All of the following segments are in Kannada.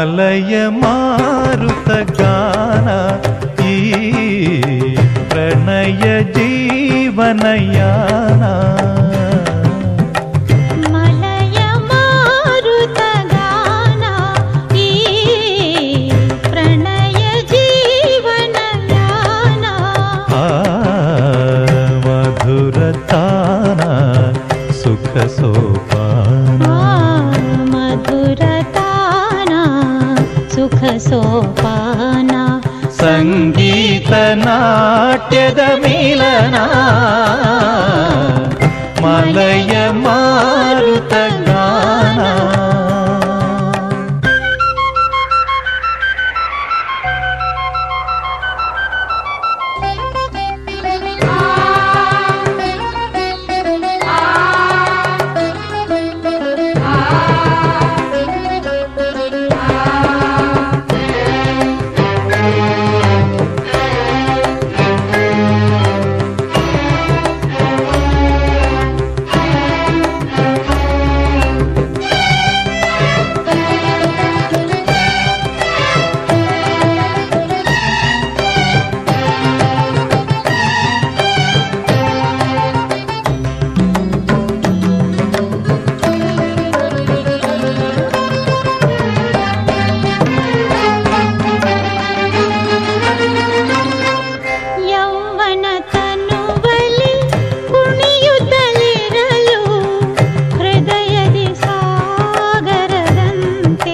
ಮಲಯ ಮಾರುತ ಗಾನ ಈ ಪ್ರಣಯ ಜೀವನಯಾನ ಮಲಯ ಮಾರುತ ಗಾನ ಈ ಪ್ರಣಯ ಜೀವನ ಯಾನ ಆ ಮಧುರ ತಾನ ಸುಖ ಸೋಪಾನ ಮಧುರ ತಾನ ಸುಖ ಸೋಪಾನ ಸಂಗೀತ ನಾಟ್ಯದ ಮಿಲನ ಮಲಯ ಮಾರುತ ಗಾನ ಯೌವನ ತನುವಲಿ ಕುಣಿಯುತ್ತಲಿರಲು ಹೃದಯದಿ ಸಾಗರದಂತೆ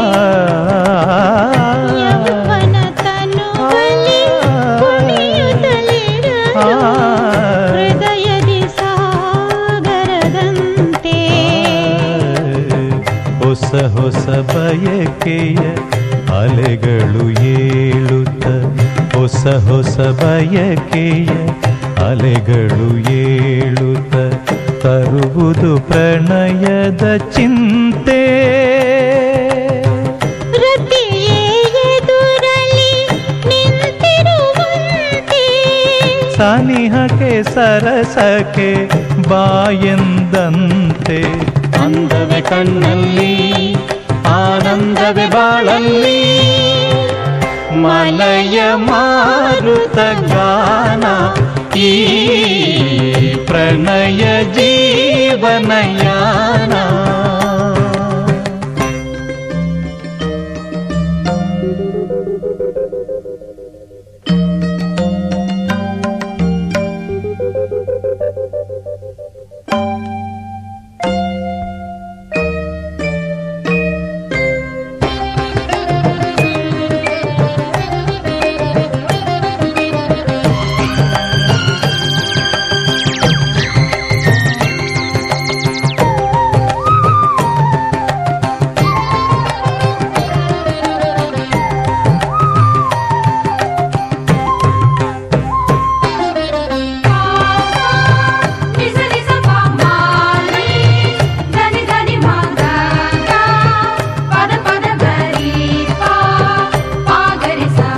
ಯೌವನ ತನುವಲಿ ಕುಣಿಯುತ್ತಲಿರಲು ಹೃದಯದಿ ಸಾಗರದಂತೆ ಹೊಸ ಹೊಸ ಬಯಕೆಯ ಅಲೆಗಳು ಏಳುತ್ತ ಹೊಸ ಹೊಸ ಬಯಕೆಯ ಅಲೆಗಳು ಏಳುತ್ತ ತರುವುದು ಪ್ರಣಯದ ಚಿಂತೆ ರತಿಯೇ ಎದುರಲಿ ನಿಂತಿರುವಂತೆ ಸನಿಹಕ್ಕೆ ಸರಸಕ್ಕೆ ಬಾಯೆಂದಂತೆ ಅಂದವೆ ಕಣ್ಣಲ್ಲಿ ಆನಂದವೆ ಬಾಳಲ್ಲಿ ಮಲಯ ಮಾರುತ ಗಾನ ಈ ಪ್ರಣಯ ಜೀವನಯಾನ నిస నిస పామాలి ధని ధని మాగగ పద పద గరి పా పాగరి సా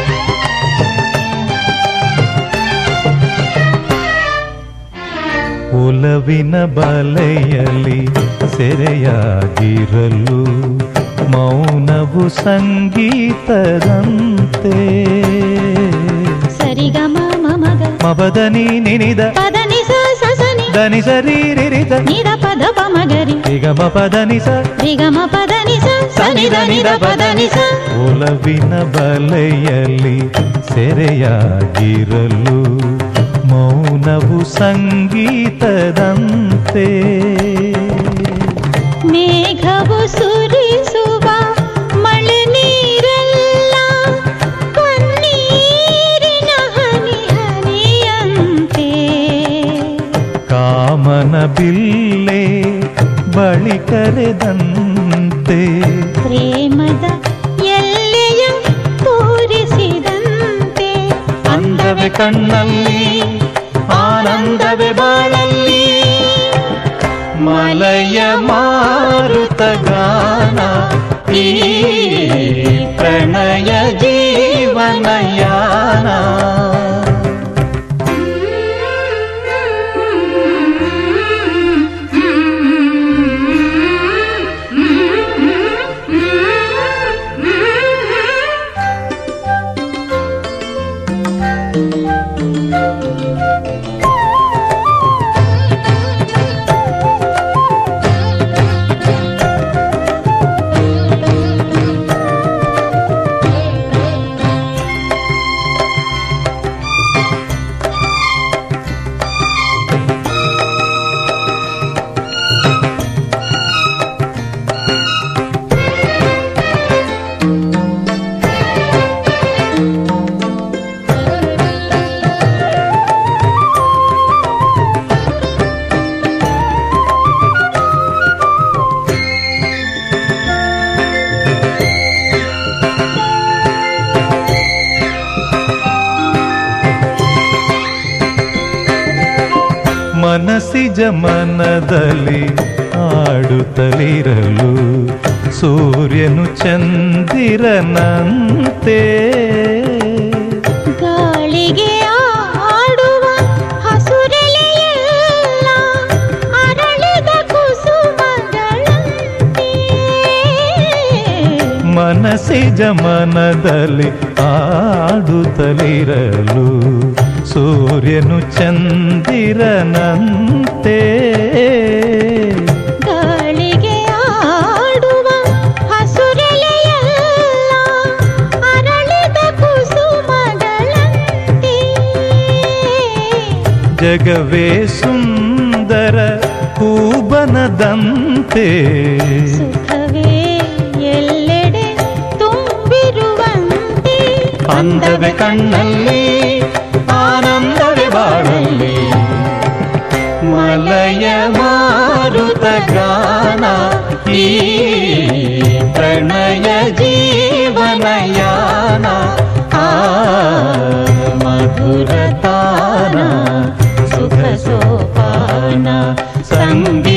ಒಲವಿನ ಬಲೆಯಲ್ಲಿ ಸೆರೆಯಾಗಿರಲು ಮೌನವು ಸಂಗೀತದಂತೆ ಸರಿಗಮ ಮಮಗ ಮಬದನಿ ನಿನಿದ ಪದನಿ ಸ ಸಸನಿ ದನಿ ಸರೀರಿರಿದ ನಿದ ಪದ ಪಮಗರಿ ನಿಗಮ ಪದನಿ ಸ ರಿಗಮ ಪದನಿ ಸ ಸನಿದ ನಿದ ಪದನಿ ಸ ಒಲವಿನ ಬಲೆಯಲ್ಲಿ ಸೆರೆಯಾಗಿರಲು ಮೌನವು ಸಂಗೀತದಂತೆ ಮೇಘವು ಸುರಿಸುವ ಮಳೆ ನೀರೆಲ್ಲ ಕಣ್ಣೀರಿನ ಹನಿ ಹನಿಯಂತೆ ಕಾಮನ ಬಿಲ್ಲೆ ಬಳಿ ಕರೆದಂತೆ ಪ್ರೇಮದ ಎಲ್ಲೆಯ ತೋರಿಸಿದಂತೆ ಅಂದವೆ ಕಣ್ಣಲ್ಲಿ ಆನಂದವೆ ಬಾಳಲ್ಲಿ ಮಲಯ ಮಾರುತ ಗಾನ ಈ ಪ್ರಣಯ ಜೀವನಯಾನ ಮನಸಿಜ ಮನದಲ್ಲಿ ಆಡುತ್ತಲಿರಲು ಸೂರ್ಯನು ಚಂದಿರನಂತೆ ಗಾಳಿಗೆ ಆಡುವ ಹಸುರೆಲೆಯೆಲ್ಲ ಅರಳಿದ ಕುಸುಮಗಳಂತೆ ಮನಸಿಜ ಮನದಲ್ಲಿ ಆಡುತ್ತಲಿರಲು ಸೂರ್ಯನು ಚಂದಿರನಂತೆ ಗಾಳಿಗೆ ಆಡುವ ಹಸುರೆಲೆಯೆಲ್ಲ ಅರಳಿದ ಕುಸುಮಗಳಂತೆ ಜಗವೇ ಸುಂದರ ಹೂಬನದಂತೆ ಸುಖವೇ ಎಲ್ಲೆಡೆ ತುಂಬಿರುವಂತೆ ಅಂದವೆ ಕಣ್ಣಲ್ಲಿ ಆನಂದವೇ ಬಾಳಲ್ಲಿ ಮಲಯ ಮಾರುತ ಗಾನ ಈ ಪ್ರಣಯ ಜೀವನಯಾನ ಆ ಮಧುರ ತಾನ ಸುಖ ಸೋಪಾನ ಸಂಗೀತ